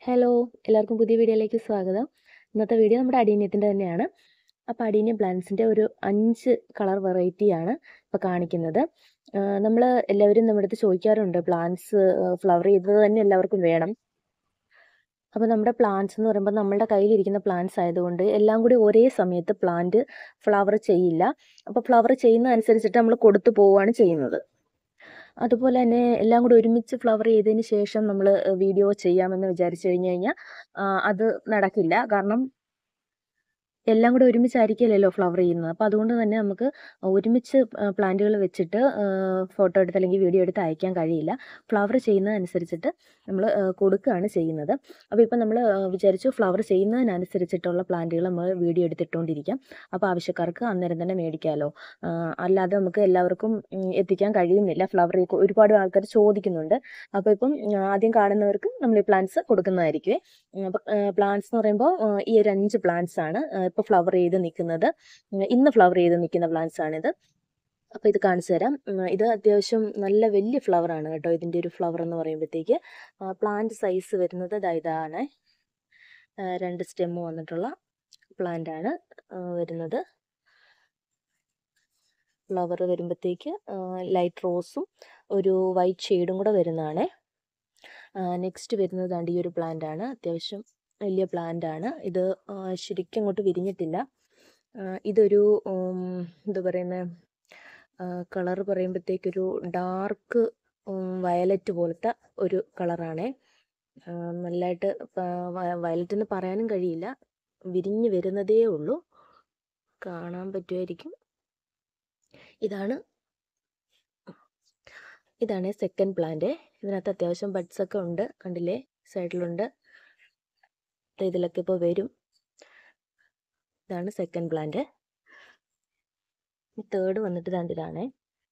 hello എല്ലാവർക്കും പുതിയ വീഡിയോയിലേക്ക് സ്വാഗതം ഇന്നത്തെ വീഡിയോ നമ്മുടെ അടീനിയത്തിൻ്റെ തന്നെയാണ് അപ്പോൾ അടീനിയം പ്ലാന്റ്സിൻ്റെ ഒരു അഞ്ച് കളർ വെറൈറ്റിയാണ് ഇപ്പോൾ കാണിക്കുന്നത് നമ്മൾ എല്ലാവരും നമ്മുടെ അടുത്ത് ചോദിക്കാറുണ്ട് പ്ലാന്റ്സ് ഫ്ലവർ ചെയ്തത് തന്നെ എല്ലാവർക്കും വേണം അപ്പോൾ നമ്മുടെ പ്ലാന്റ്സ് എന്ന് പറയുമ്പോൾ നമ്മളുടെ കയ്യിലിരിക്കുന്ന പ്ലാന്റ്സ് ആയതുകൊണ്ട് എല്ലാം കൂടി ഒരേ സമയത്ത് പ്ലാന്റ് ഫ്ലവർ ചെയ്യില്ല അപ്പോൾ ഫ്ലവർ ചെയ്യുന്നതനുസരിച്ചിട്ട് നമ്മൾ കൊടുത്തു പോവുകയാണ് ചെയ്യുന്നത് അതുപോലെ തന്നെ എല്ലാം കൂടി ഒരുമിച്ച് ഫ്ലവർ ചെയ്തതിന് ശേഷം നമ്മൾ വീഡിയോ ചെയ്യാമെന്ന് വിചാരിച്ചു കഴിഞ്ഞ് കഴിഞ്ഞാൽ അത് നടക്കില്ല കാരണം എല്ലാം കൂടി ഒരുമിച്ചായിരിക്കില്ലല്ലോ ഫ്ലവർ ചെയ്യുന്നത് അപ്പോൾ അതുകൊണ്ട് തന്നെ നമുക്ക് ഒരുമിച്ച് പ്ലാന്റുകൾ വെച്ചിട്ട് ഫോട്ടോ എടുത്ത് അല്ലെങ്കിൽ വീഡിയോ എടുത്ത് അയക്കാൻ കഴിയില്ല ഫ്ലവർ ചെയ്യുന്നതനുസരിച്ചിട്ട് നമ്മൾ കൊടുക്കുകയാണ് ചെയ്യുന്നത് അപ്പോൾ ഇപ്പം നമ്മൾ വിചാരിച്ചു ഫ്ലവർ ചെയ്യുന്നതിനനുസരിച്ചിട്ടുള്ള പ്ലാന്റുകൾ നമ്മൾ വീഡിയോ എടുത്തിട്ടുകൊണ്ടിരിക്കാം അപ്പോൾ ആവശ്യക്കാർക്ക് അന്നേരം തന്നെ മേടിക്കാമല്ലോ അല്ലാതെ നമുക്ക് എല്ലാവർക്കും എത്തിക്കാൻ കഴിയുന്നില്ല ഫ്ലവർ ഒരുപാട് ആൾക്കാർ ചോദിക്കുന്നുണ്ട് അപ്പോൾ ഇപ്പം ആദ്യം കാണുന്നവർക്ക് നമ്മൾ ഈ പ്ലാന്റ്സ് കൊടുക്കുന്നതായിരിക്കും അപ്പോൾ പ്ലാന്റ്സ് എന്ന് പറയുമ്പോൾ ഈ ഒരു അഞ്ച് പ്ലാന്റ്സ് ആണ് ഇപ്പോൾ ഫ്ലവർ ചെയ്ത് നിൽക്കുന്നത് ഇന്ന് ഫ്ലവർ ചെയ്ത് നിൽക്കുന്ന പ്ലാന്റ്സ് ആണിത് അപ്പോൾ ഇത് കാണിച്ചു തരാം ഇത് അത്യാവശ്യം നല്ല വലിയ ഫ്ലവർ ആണ് കേട്ടോ ഇതിൻ്റെ ഒരു ഫ്ലവർ എന്ന് പറയുമ്പോഴത്തേക്ക് പ്ലാന്റ് സൈസ് വരുന്നത് ഇതാണ് രണ്ട് സ്റ്റെമ്മ് വന്നിട്ടുള്ള പ്ലാന്റ് ആണ് വരുന്നത് ഫ്ലവർ വരുമ്പോഴത്തേക്ക് ലൈറ്റ് റോസും ഒരു വൈറ്റ് ഷെയ്ഡും കൂടെ വരുന്നതാണ് നെക്സ്റ്റ് വരുന്നത് ഈ ഒരു പ്ലാന്റ് ആണ് അത്യാവശ്യം വലിയ പ്ലാന്റ് ആണ് ഇത് ശരിക്കും അങ്ങോട്ട് വിരിഞ്ഞിട്ടില്ല ഇതൊരു എന്താ പറയുന്നത് കളർ പറയുമ്പോഴത്തേക്കൊരു ഡാർക്ക് വയലറ്റ് പോലത്തെ ഒരു കളറാണേ നല്ലതായിട്ട് വയലറ്റ് എന്ന് പറയാനും കഴിയില്ല വിരിഞ്ഞ് വരുന്നതേ ഉള്ളൂ കാണാൻ പറ്റുമായിരിക്കും ഇതാണ് ഇതാണ് സെക്കൻഡ് പ്ലാന്റ് ഇതിനകത്ത് അത്യാവശ്യം ബഡ്സ് ഒക്കെ ഉണ്ട് കണ്ടില്ലേ സൈഡിലുണ്ട് ഇതിലൊക്കെ ഇപ്പോൾ വരും ഇതാണ് സെക്കൻഡ് പ്ലാന്റ് തേർഡ് വന്നിട്ട് ഇതാണ്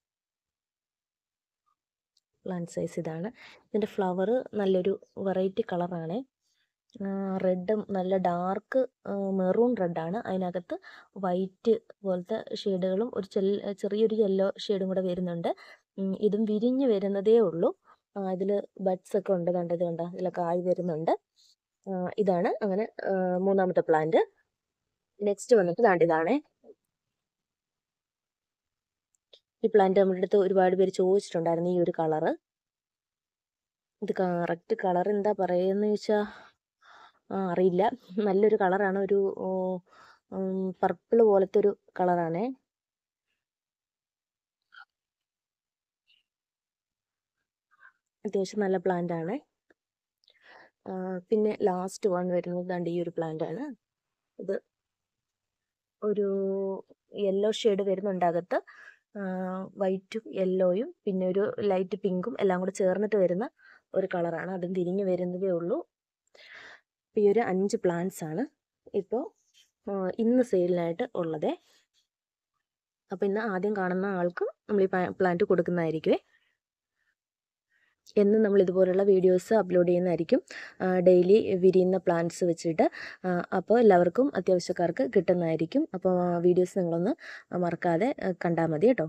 പ്ലാന്റ് സൈസ് ഇതാണ് ഇതിൻ്റെ ഫ്ലവർ നല്ലൊരു വെറൈറ്റി കളറാണ് റെഡും നല്ല ഡാർക്ക് മെറൂൺ റെഡാണ് അതിനകത്ത് വൈറ്റ് പോലത്തെ ഷെയ്ഡുകളും ഒരു ചെറിയൊരു യെല്ലോ ഷെയ്ഡും കൂടെ വരുന്നുണ്ട് ഇതും വിരിഞ്ഞ് വരുന്നതേ ഉള്ളൂ ഇതിൽ ബഡ്സ് ഒക്കെ ഉണ്ട് കണ്ടത് കണ്ട ഇതിലൊക്കെ ആയി വരുന്നുണ്ട് ഇതാണ് അങ്ങനെ മൂന്നാമത്തെ പ്ലാന്റ് നെക്സ്റ്റ് വന്നിട്ട് ദാണ്ട് ഇതാണേ ഈ പ്ലാന്റ് നമ്മുടെ അടുത്ത് ഒരുപാട് പേര് ചോദിച്ചിട്ടുണ്ടായിരുന്നു ഈ ഒരു കളറ് ഇത് കറക്റ്റ് കളർ എന്താ പറയുന്നത് ചോദിച്ചാൽ അറിയില്ല നല്ലൊരു കളറാണ് ഒരു പർപ്പിൾ പോലത്തെ ഒരു കളറാണേ അത്യാവശ്യം നല്ല പ്ലാന്റ് ആണ് പിന്നെ ലാസ്റ്റ് വൺ വരുന്നത് ദാണ്ട് ഈ ഒരു പ്ലാന്റ് ആണ് ഇത് ഒരു യെല്ലോ ഷെയ്ഡ് വരുന്നുണ്ട് അകത്ത് വൈറ്റും യെല്ലോയും പിന്നെ ഒരു ലൈറ്റ് പിങ്കും എല്ലാം കൂടെ ചേർന്നിട്ട് വരുന്ന ഒരു കളറാണ് അതും തിരിഞ്ഞ് വരുന്നതേ ഉള്ളൂ ഈ ഒരു അഞ്ച് പ്ലാന്റ്സ് ആണ് ഇപ്പോൾ ഇന്ന് സെയിലിനായിട്ട് ഉള്ളത് അപ്പോൾ ഇന്ന് ആദ്യം കാണുന്ന ആൾക്ക് നമ്മൾ ഈ പ്ലാന്റ് കൊടുക്കുന്നതായിരിക്കുമേ എന്നും നമ്മൾ ഇതുപോലുള്ള വീഡിയോസ് അപ്ലോഡ് ചെയ്യുന്നതായിരിക്കും ഡെയിലി വിരിയുന്ന പ്ലാന്റ്സ് വെച്ചിട്ട് അപ്പോൾ എല്ലാവർക്കും അത്യാവശ്യക്കാർക്ക് കിട്ടുന്നതായിരിക്കും അപ്പോൾ വീഡിയോസ് നിങ്ങളൊന്ന് മറക്കാതെ കണ്ടാൽ മതി കേട്ടോ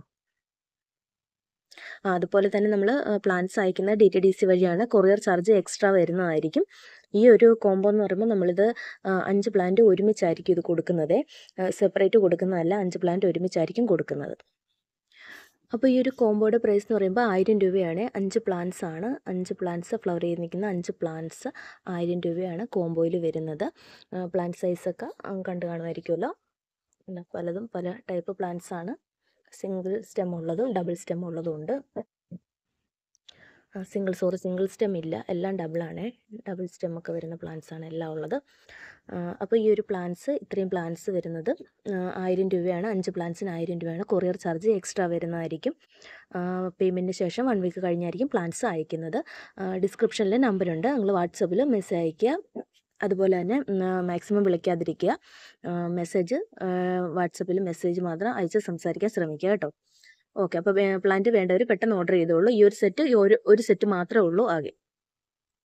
അതുപോലെ തന്നെ നമ്മൾ പ്ലാന്റ്സ് അയക്കുന്ന ഡി ടി ഡി സി വഴിയാണ് കൊറിയർ ചാർജ് എക്സ്ട്രാ വരുന്നതായിരിക്കും ഈ ഒരു കോംബോ എന്ന് പറയുമ്പോൾ നമ്മളിത് അഞ്ച് പ്ലാന്റ് ഒരുമിച്ചായിരിക്കും ഇത് കൊടുക്കുന്നത് സെപ്പറേറ്റ് കൊടുക്കുന്നതല്ല അഞ്ച് പ്ലാന്റ് ഒരുമിച്ചായിരിക്കും കൊടുക്കുന്നത് അപ്പോൾ ഈ ഒരു കോംബോയുടെ പ്രൈസ് എന്ന് പറയുമ്പോൾ ആയിരം രൂപയാണ് അഞ്ച് പ്ലാന്റ്സ് ആണ് അഞ്ച് പ്ലാന്റ്സ് ഫ്ലവർ ചെയ്ത് നിൽക്കുന്ന അഞ്ച് പ്ലാന്റ്സ് ആയിരം രൂപയാണ് കോംബോയിൽ വരുന്നത് പ്ലാന്റ് സൈസൊക്കെ കണ്ടു കാണുമായിരിക്കുമല്ലോ പലതും പല ടൈപ്പ് പ്ലാന്റ്സ് ആണ് സിംഗിൾ സ്റ്റെം ഉള്ളതും ഡബിൾ സ്റ്റെം ഉള്ളതും ഉണ്ട് സിംഗിൾ സോറി സിംഗിൾ സ്റ്റെം ഇല്ല എല്ലാം ഡബിളാണ് ഡബിൾ സ്റ്റെം ഒക്കെ വരുന്ന പ്ലാന്റ്സ് ആണ് എല്ലാം ഉള്ളത് അപ്പോൾ ഈ ഒരു പ്ലാന്റ്സ് ഇത്രയും പ്ലാന്റ്സ് വരുന്നത് ആയിരം രൂപയാണ് അഞ്ച് പ്ലാന്റ്സിന് ആയിരം രൂപയാണ് കൊറിയർ ചാർജ് എക്സ്ട്രാ വരുന്നതായിരിക്കും പേയ്മെൻറ്റിന് ശേഷം വൺ വീക്ക് കഴിഞ്ഞായിരിക്കും പ്ലാന്റ്സ് അയക്കുന്നത് ഡിസ്ക്രിപ്ഷനിൽ നമ്പറുണ്ട് നിങ്ങൾ വാട്സപ്പിൽ മെസ്സേജ് അയയ്ക്കുക അതുപോലെ തന്നെ മാക്സിമം വിളിക്കാതിരിക്കുക മെസ്സേജ് വാട്സപ്പിൽ മെസ്സേജ് മാത്രം അയച്ച് സംസാരിക്കാൻ ശ്രമിക്കുക കേട്ടോ ഓക്കെ അപ്പോൾ പ്ലാന്റ് വേണ്ടവർ പെട്ടെന്ന് ഓർഡർ ചെയ്തോളൂ ഈ ഒരു സെറ്റ് ഒരു ഒരു സെറ്റ് മാത്രമേ ഉള്ളൂ ആകെ